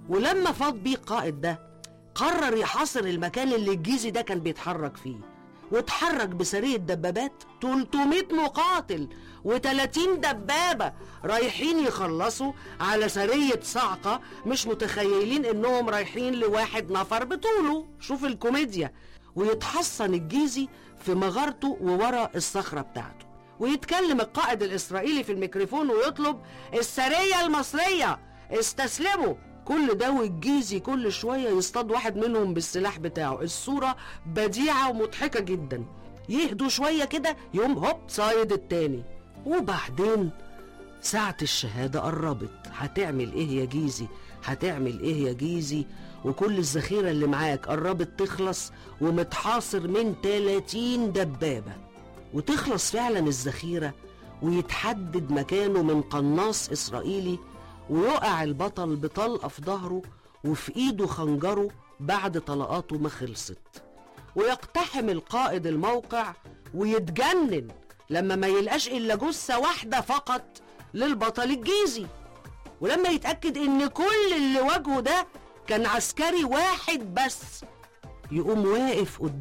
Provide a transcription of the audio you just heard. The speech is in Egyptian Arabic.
ولما فاض بيه القائد ده قرر يحاصر المكان اللي الجيزي ده كان بيتحرك فيه واتحرك بسرية دبابات 300 مقاتل و30 دبابة رايحين يخلصوا على سرية صعقة مش متخيلين انهم رايحين لواحد نفر بطوله شوف الكوميديا ويتحصن الجيزي في مغارته وورا الصخرة بتاعته ويتكلم القائد الإسرائيلي في الميكروفون ويطلب السرية المصرية استسلموا كل ده والجيزي كل شوية يصطاد واحد منهم بالسلاح بتاعه الصورة بديعة ومضحكة جدا يهدوا شوية كده يوم هوب صايد التاني وبعدين ساعة الشهادة قربت هتعمل ايه يا جيزي هتعمل ايه يا جيزي وكل الذخيرة اللي معاك قربت تخلص ومتحاصر من 30 دبابة وتخلص فعلا الذخيرة ويتحدد مكانه من قناص إسرائيلي ويقع البطل بطلقة في ظهره وفي إيده خنجره بعد طلقاته ما خلصت ويقتحم القائد الموقع ويتجنن لما ما يلقاش إلا جثة واحدة فقط للبطل الجيزي ولما يتأكد إن كل اللي واجهه ده كان عسكري واحد بس يقوم واقف قدام